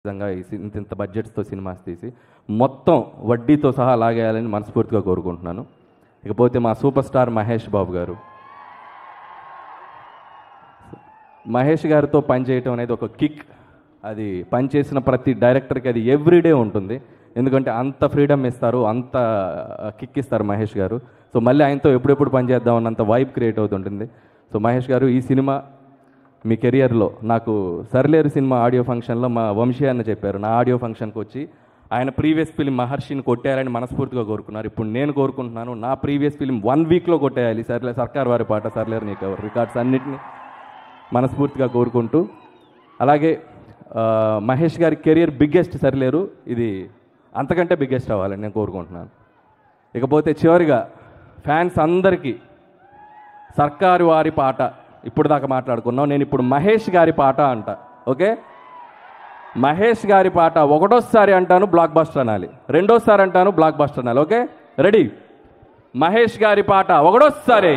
నిజంగా ఈ సి- ఇంత ఇంత బడ్జెట్స్తో సినిమాస్ తీసి మొత్తం వడ్డీతో సహా లాగేయాలని మనస్ఫూర్తిగా కోరుకుంటున్నాను ఇకపోతే మా సూపర్ స్టార్ మహేష్ బాబు గారు మహేష్ గారితో పనిచేయటం అనేది ఒక కిక్ అది పనిచేసిన ప్రతి డైరెక్టర్కి అది ఎవ్రీడే ఉంటుంది ఎందుకంటే అంత ఫ్రీడమ్ ఇస్తారు అంత కిక్ ఇస్తారు మహేష్ గారు సో మళ్ళీ ఆయనతో ఎప్పుడెప్పుడు పనిచేద్దాం అన్నంత వైబ్ క్రియేట్ అవుతుంటుంది సో మహేష్ గారు ఈ సినిమా మీ కెరియర్లో నాకు సర్లేరు సినిమా ఆడియో ఫంక్షన్లో మా వంశీ అన్న చెప్పారు నా ఆడియో ఫంక్షన్కి వచ్చి ఆయన ప్రీవియస్ ఫిలిం మహర్షిని కొట్టారని మనస్ఫూర్తిగా కోరుకున్నారు ఇప్పుడు నేను కోరుకుంటున్నాను నా ప్రీవియస్ ఫిలిం వన్ వీక్లో కొట్టేయాలి సర్లే సర్కార్ వారి పాట సర్లేరు నీకు ఎవరు రికార్డ్స్ అన్నిటిని మనస్ఫూర్తిగా కోరుకుంటూ అలాగే ఆ, మహేష్ గారి కెరియర్ బిగ్గెస్ట్ సరిలేరు ఇది అంతకంటే బిగ్గెస్ట్ అవ్వాలని నేను కోరుకుంటున్నాను ఇకపోతే చివరిగా ఫ్యాన్స్ అందరికీ సర్కారు వారి పాట ఇప్పుడు దాకా మాట్లాడుకున్నాం నేను ఇప్పుడు మహేష్ గారి పాట అంట ఓకే మహేష్ గారి పాట ఒకటోసారి అంటాను బ్లాక్ బస్టర్ అనాలి రెండోసారి అంటాను బ్లాక్ బస్టర్ అనాలి ఓకే రెడీ మహేష్ గారి పాట ఒకటోసారి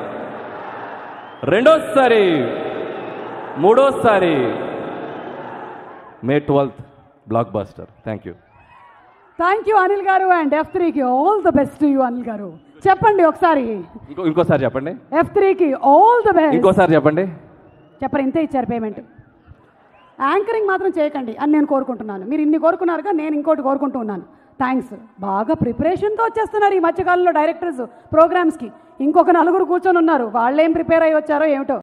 రెండోసారి మూడోసారి May twelfth blockbuster thank you thank you Anil గారు అండ్ ఎఫ్ త్రీకి all the best you Anil గారు చెప్పండి ఒకసారి ఇంకో ఇంకోసారి చెప్పండి ఎఫ్ త్రీకి ఆల్ ద బెస్ట్ ఇంకోసారి చెప్పండి చెప్పరు ఇంతే ఇచ్చారు పేమెంట్ యాంకరింగ్ మాత్రం చేయకండి అని నేను కోరుకుంటున్నాను మీరు ఇన్ని కోరుకున్నారుగా నేను ఇంకోటి కోరుకుంటూ ఉన్నాను థ్యాంక్స్ బాగా ప్రిపరేషన్తో వచ్చేస్తున్నారు ఈ మధ్యకాలంలో డైరెక్టర్స్ ప్రోగ్రామ్స్కి ఇంకొక నలుగురు కూర్చొని ఉన్నారు వాళ్ళేం ప్రిపేర్ అయ్యి వచ్చారో ఏమిటో